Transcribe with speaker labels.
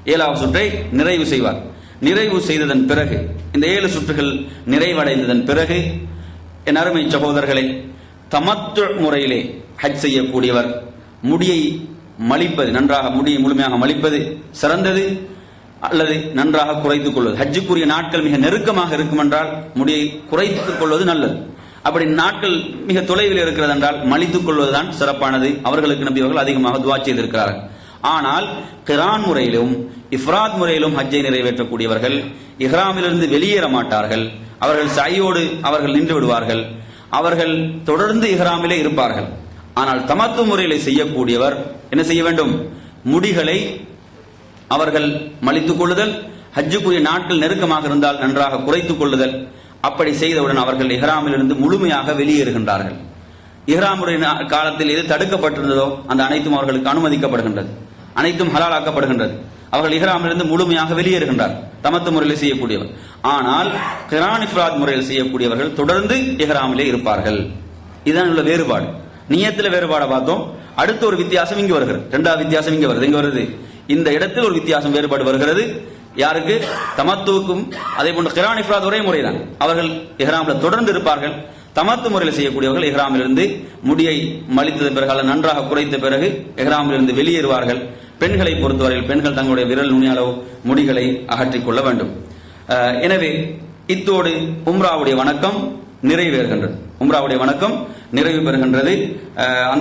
Speaker 1: ஏழாவது சுற்றை நிறைவு செய்வார் நிறைவு செய்ததன் பிறகு இந்த ஏழு சுற்றுகள் நிறைவடைந்ததன் பிறகு என் அருமை சகோதரர்களே தமத்து முறையிலே ஹஜ் செய்யக்கூடியவர் முடியை மலிப்பது நன்றாக முடியை முழுமையாக மலிப்பது சிறந்தது அல்லது நன்றாக குறைத்துக் கொள்வது ஹஜ்ஜுக்குரிய நாட்கள் மிக நெருக்கமாக இருக்கும் என்றால் முடியை குறைத்துக் கொள்வது நல்லது அப்படி நாட்கள் மிக தொலைவில் இருக்கிறது என்றால் மலித்துக் கொள்வதுதான் சிறப்பானது அவர்களுக்கு நம்பி அவர்கள் அதிகமாக துவா செய்திருக்கிறார்கள் ஆனால் கிரான் முறையிலும் இஃப்ராத் முறையிலும் ஹஜ்ஜை நிறைவேற்றக்கூடியவர்கள் இஹ்ராமிலிருந்து வெளியேற மாட்டார்கள் அவர்கள் சாயோடு அவர்கள் நின்று விடுவார்கள் அவர்கள் தொடர்ந்து இஹ்ராமிலே இருப்பார்கள் ஆனால் தமத்து முறையிலே செய்யக்கூடியவர் என்ன செய்ய வேண்டும் முடிகளை அவர்கள் மலித்துக் கொள்ளுதல் ஹஜ்ஜுக்குரிய நாட்கள் நெருக்கமாக இருந்தால் நன்றாக குறைத்துக் கொள்ளுதல் அப்படி செய்தவுடன் அவர்கள் இஹ்ராமிலிருந்து முழுமையாக வெளியேறுகின்றார்கள் இஹ்ராமுடைய நா- காலத்தில் எது தடுக்கப்பட்டிருந்ததோ அந்த அனைத்தும் அவர்களுக்கு அனுமதிக்கப்படுகின்றது அனைத்தும் ஹலாலாக்கப்படுகின்றது அவர்கள் இஹ்ராமிலிருந்து முழுமையாக வெளியேறுகின்றார் தமத்து முறையில் செய்யக்கூடியவர் ஆனால் கிரான் இஃப்ராத் முறையில் செய்யக்கூடியவர்கள் தொடர்ந்து இஹ்ராமிலே இருப்பார்கள் இதுதான் உள்ள வேறுபாடு நியத்துல வேறுபாடை பார்த்தோம் அடுத்த ஒரு வித்தியாசம் இங்கு வருகிறது இரண்டாவது வித்தியாசம் இங்க வருது இங்க வருது இந்த இடத்தில் ஒரு வித்தியாசம் வேறுபாடு வருகிறது யாருக்கு தமத்துவுக்கும் அதே போன்று கிரான் இஃப்ராத் ஒரே முறைதான் அவர்கள் இஹ்ராம்ல தொடர்ந்து இருப்பார்கள் தமத்து முறையில் செய்யக்கூடியவர்கள் இஹ்ராமிலிருந்து முடியை மலித்தது பிறகு அல்லது நன்றாக குறைத்த பிறகு இஹ்ராமிலிருந்து வெளியேறுவார்கள் பெண்களை பொறுத்தவரையில் பெண்கள் தங்களுடைய விரல் நுனியளவு முடிகளை அகற்றிக் கொள்ள வேண்டும் அஹ், எனவே இத்தோடு உம்ராவுடைய வணக்கம் நிறைவேறுகின்றது உம்ராவுடைய வணக்கம் நிறைவு பெறுகின்றது அஹ்,